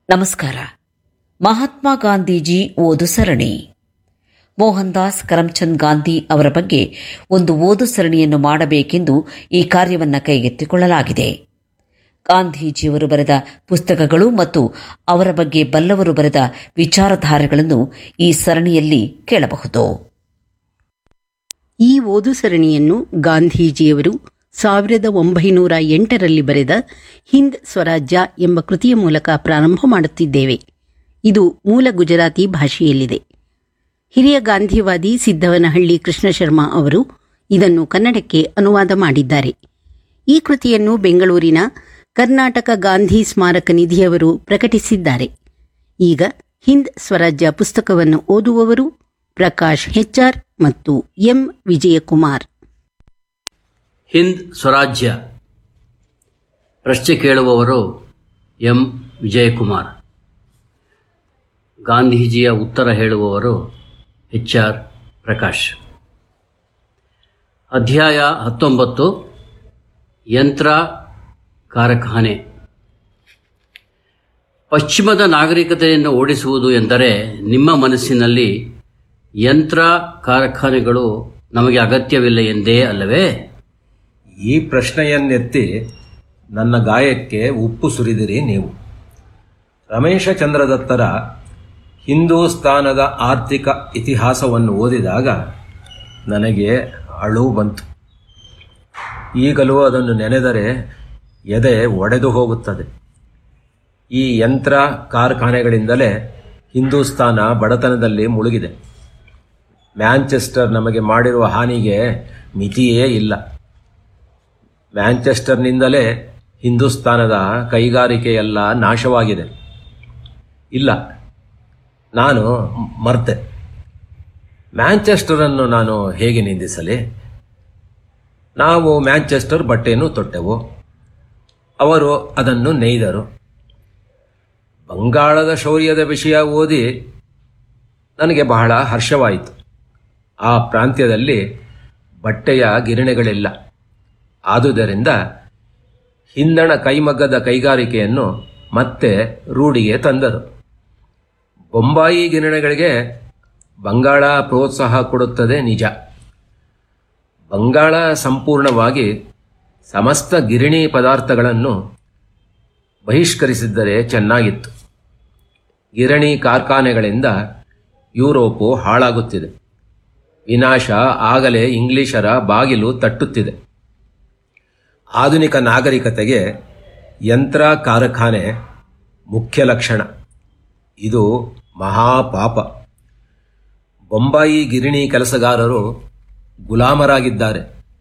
ನಮಸ್ಕಾರ ಮಹಾತ್ಮ ಗಾಂಧೀಜಿ ಓದು ಸರಣಿ ಮೋಹನ್ ದಾಸ್ ಕರಮ್ಚಂದ್ ಗಾಂಧಿ ಅವರ ಬಗ್ಗೆ ಒಂದು ಓದು ಸರಣಿಯನ್ನು ಮಾಡಬೇಕೆಂದು ಈ ಕಾರ್ಯವನ್ನು ಕೈಗೆತ್ತಿಕೊಳ್ಳಲಾಗಿದೆ ಗಾಂಧೀಜಿಯವರು ಬರೆದ ಪುಸ್ತಕಗಳು ಮತ್ತು ಅವರ ಬಗ್ಗೆ ಬಲ್ಲವರು ಬರೆದ ವಿಚಾರಧಾರೆಗಳನ್ನು ಈ ಸರಣಿಯಲ್ಲಿ ಕೇಳಬಹುದು ಈ ಓದು ಸರಣಿಯನ್ನು ಗಾಂಧೀಜಿಯವರು ಸಾವಿರದ ಒಂಬೈನೂರ ಎಂಟರಲ್ಲಿ ಬರೆದ ಹಿಂದ್ ಸ್ವರಾಜ್ಯ ಎಂಬ ಕೃತಿಯ ಮೂಲಕ ಪ್ರಾರಂಭ ಮಾಡುತ್ತಿದ್ದೇವೆ ಇದು ಮೂಲ ಗುಜರಾತಿ ಭಾಷೆಯಲ್ಲಿದೆ ಹಿರಿಯ ಗಾಂಧಿವಾದಿ ಸಿದ್ದವನಹಳ್ಳಿ ಕೃಷ್ಣ ಶರ್ಮಾ ಅವರು ಇದನ್ನು ಕನ್ನಡಕ್ಕೆ ಅನುವಾದ ಮಾಡಿದ್ದಾರೆ ಈ ಕೃತಿಯನ್ನು ಬೆಂಗಳೂರಿನ ಕರ್ನಾಟಕ ಗಾಂಧಿ ಸ್ಮಾರಕ ನಿಧಿಯವರು ಪ್ರಕಟಿಸಿದ್ದಾರೆ ಈಗ ಹಿಂದ್ ಸ್ವರಾಜ್ಯ ಪುಸ್ತಕವನ್ನು ಓದುವವರು ಪ್ರಕಾಶ್ ಹೆಚ್ಆರ್ ಮತ್ತು ಎಂ ವಿಜಯಕುಮಾರ್ ಹಿಂದ್ ಸ್ವರಾಜ್ಯ ಪ್ರಶ್ನೆ ಕೇಳುವವರು ಎಂ ವಿಜಯಕುಮಾರ್ ಗಾಂಧೀಜಿಯ ಉತ್ತರ ಹೇಳುವವರು ಎಚ್ ಆರ್ ಪ್ರಕಾಶ್ ಅಧ್ಯಾಯ ಹತ್ತೊಂಬತ್ತು ಯಂತ್ರ ಕಾರ್ಖಾನೆ ಪಶ್ಚಿಮದ ನಾಗರಿಕತೆಯನ್ನು ಓಡಿಸುವುದು ಎಂದರೆ ನಿಮ್ಮ ಮನಸ್ಸಿನಲ್ಲಿ ಯಂತ್ರ ಕಾರ್ಖಾನೆಗಳು ನಮಗೆ ಅಗತ್ಯವಿಲ್ಲ ಎಂದೇ ಅಲ್ಲವೇ ಈ ಪ್ರಶ್ನೆಯನ್ನೆತ್ತಿ ನನ್ನ ಗಾಯಕ್ಕೆ ಉಪ್ಪು ಸುರಿದಿರಿ ನೀವು ರಮೇಶ ಚಂದ್ರದತ್ತರ ಹಿಂದೂಸ್ತಾನದ ಆರ್ಥಿಕ ಇತಿಹಾಸವನ್ನು ಓದಿದಾಗ ನನಗೆ ಅಳು ಬಂತು ಈಗಲೂ ಅದನ್ನು ನೆನೆದರೆ ಎದೆ ಒಡೆದು ಹೋಗುತ್ತದೆ ಈ ಯಂತ್ರ ಕಾರ್ಖಾನೆಗಳಿಂದಲೇ ಹಿಂದೂಸ್ತಾನ ಬಡತನದಲ್ಲಿ ಮುಳುಗಿದೆ ಮ್ಯಾಂಚೆಸ್ಟರ್ ನಮಗೆ ಮಾಡಿರುವ ಹಾನಿಗೆ ಮಿತಿಯೇ ಇಲ್ಲ ಮ್ಯಾಂಚೆಸ್ಟರ್ನಿಂದಲೇ ಹಿಂದೂಸ್ತಾನದ ಕೈಗಾರಿಕೆಯೆಲ್ಲ ನಾಶವಾಗಿದೆ ಇಲ್ಲ ನಾನು ಮರ್ತೆ ಮ್ಯಾಂಚೆಸ್ಟರನ್ನು ನಾನು ಹೇಗೆ ನಿಂದಿಸಲಿ ನಾವು ಮ್ಯಾಂಚೆಸ್ಟರ್ ಬಟ್ಟೆಯನ್ನು ತೊಟ್ಟೆವು ಅವರು ಅದನ್ನು ನೇಯ್ದರು ಬಂಗಾಳದ ಶೌರ್ಯದ ವಿಷಯ ಓದಿ ನನಗೆ ಬಹಳ ಹರ್ಷವಾಯಿತು ಆ ಪ್ರಾಂತ್ಯದಲ್ಲಿ ಬಟ್ಟೆಯ ಗಿರಣಿಗಳಿಲ್ಲ ಆದುದರಿಂದ ಹಿಂದಣ ಕೈಮಗ್ಗದ ಕೈಗಾರಿಕೆಯನ್ನು ಮತ್ತೆ ರೂಢಿಗೆ ತಂದರು ಬೊಂಬಾಯಿ ಗಿರಣಿಗಳಿಗೆ ಬಂಗಾಳ ಪ್ರೋತ್ಸಾಹ ಕೊಡುತ್ತದೆ ನಿಜ ಬಂಗಾಳ ಸಂಪೂರ್ಣವಾಗಿ ಸಮಸ್ತ ಗಿರಣಿ ಪದಾರ್ಥಗಳನ್ನು ಬಹಿಷ್ಕರಿಸಿದ್ದರೆ ಚೆನ್ನಾಗಿತ್ತು ಗಿರಣಿ ಕಾರ್ಖಾನೆಗಳಿಂದ ಯುರೋಪು ಹಾಳಾಗುತ್ತಿದೆ ವಿನಾಶ ಆಗಲೇ ಇಂಗ್ಲಿಷರ ಬಾಗಿಲು ತಟ್ಟುತ್ತಿದೆ ಆಧುನಿಕ ನಾಗರಿಕತೆಗೆ ಯಂತ್ರ ಕಾರ್ಖಾನೆ ಮುಖ್ಯ ಲಕ್ಷಣ ಇದು ಮಹಾಪಾಪ ಬೊಂಬಾಯಿ ಗಿರಣಿ ಕೆಲಸಗಾರರು ಗುಲಾಮರಾಗಿದ್ದಾರೆ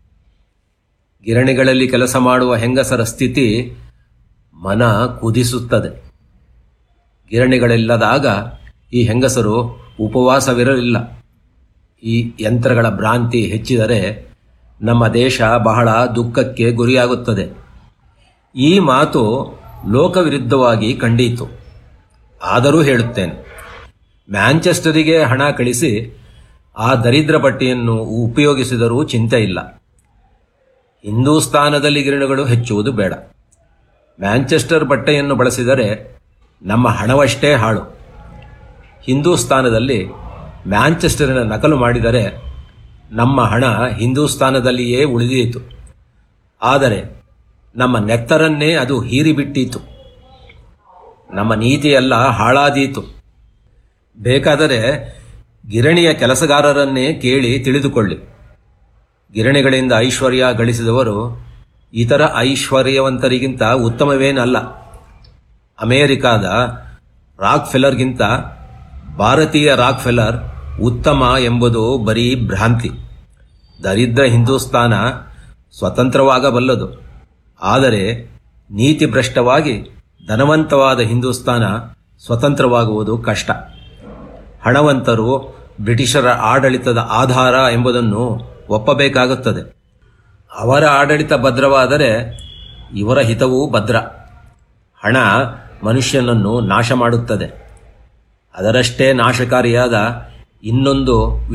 ಗಿರಣಿಗಳಲ್ಲಿ ಕೆಲಸ ಮಾಡುವ ಹೆಂಗಸರ ಸ್ಥಿತಿ ಮನ ಕುದಿಸುತ್ತದೆ ಗಿರಣಿಗಳಿಲ್ಲದಾಗ ಈ ಹೆಂಗಸರು ಉಪವಾಸವಿರಲಿಲ್ಲ ಈ ಯಂತ್ರಗಳ ಭ್ರಾಂತಿ ಹೆಚ್ಚಿದರೆ ನಮ್ಮ ದೇಶ ಬಹಳ ದುಃಖಕ್ಕೆ ಗುರಿಯಾಗುತ್ತದೆ ಈ ಮಾತು ಲೋಕವಿರುದ್ಧವಾಗಿ ಕಂಡೀತು ಆದರೂ ಹೇಳುತ್ತೇನೆ ಮ್ಯಾಂಚೆಸ್ಟರಿಗೆ ಹಣ ಕಳಿಸಿ ಆ ದರಿದ್ರ ಬಟ್ಟೆಯನ್ನು ಉಪಯೋಗಿಸಿದರೂ ಚಿಂತೆ ಇಲ್ಲ ಹಿಂದೂಸ್ತಾನದಲ್ಲಿ ಗಿರಣಿಗಳು ಹೆಚ್ಚುವುದು ಬೇಡ ಮ್ಯಾಂಚೆಸ್ಟರ್ ಬಟ್ಟೆಯನ್ನು ಬಳಸಿದರೆ ನಮ್ಮ ಹಣವಷ್ಟೇ ಹಾಳು ಹಿಂದೂಸ್ತಾನದಲ್ಲಿ ಮ್ಯಾಂಚೆಸ್ಟರಿನ ನಕಲು ಮಾಡಿದರೆ ನಮ್ಮ ಹಣ ಹಿಂದೂಸ್ತಾನದಲ್ಲಿಯೇ ಉಳಿದೀತು ಆದರೆ ನಮ್ಮ ನೆತ್ತರನ್ನೇ ಅದು ಹೀರಿಬಿಟ್ಟೀತು ನಮ್ಮ ನೀತಿಯೆಲ್ಲ ಹಾಳಾದೀತು ಬೇಕಾದರೆ ಗಿರಣಿಯ ಕೆಲಸಗಾರರನ್ನೇ ಕೇಳಿ ತಿಳಿದುಕೊಳ್ಳಿ ಗಿರಣಿಗಳಿಂದ ಐಶ್ವರ್ಯ ಗಳಿಸಿದವರು ಇತರ ಐಶ್ವರ್ಯವಂತರಿಗಿಂತ ಉತ್ತಮವೇನಲ್ಲ ಅಮೇರಿಕಾದ ರಾಕ್ ಫೆಲ್ಲರ್ಗಿಂತ ಭಾರತೀಯ ರಾಕ್ ಫೆಲ್ಲರ್ ಉತ್ತಮ ಎಂಬುದು ಬರೀ ಭ್ರಾಂತಿ ದರಿದ್ರ ಹಿಂದೂಸ್ತಾನ ಸ್ವತಂತ್ರವಾಗಬಲ್ಲದು ಆದರೆ ನೀತಿಭ್ರಷ್ಟವಾಗಿ ಧನವಂತವಾದ ಹಿಂದೂಸ್ತಾನ ಸ್ವತಂತ್ರವಾಗುವುದು ಕಷ್ಟ ಹಣವಂತರು ಬ್ರಿಟಿಷರ ಆಡಳಿತದ ಆಧಾರ ಎಂಬುದನ್ನು ಒಪ್ಪಬೇಕಾಗುತ್ತದೆ ಅವರ ಆಡಳಿತ ಭದ್ರವಾದರೆ ಇವರ ಹಿತವೂ ಭದ್ರ ಹಣ ಮನುಷ್ಯನನ್ನು ನಾಶ ಮಾಡುತ್ತದೆ ಅದರಷ್ಟೇ ನಾಶಕಾರಿಯಾದ ಇನ್ನೊಂದು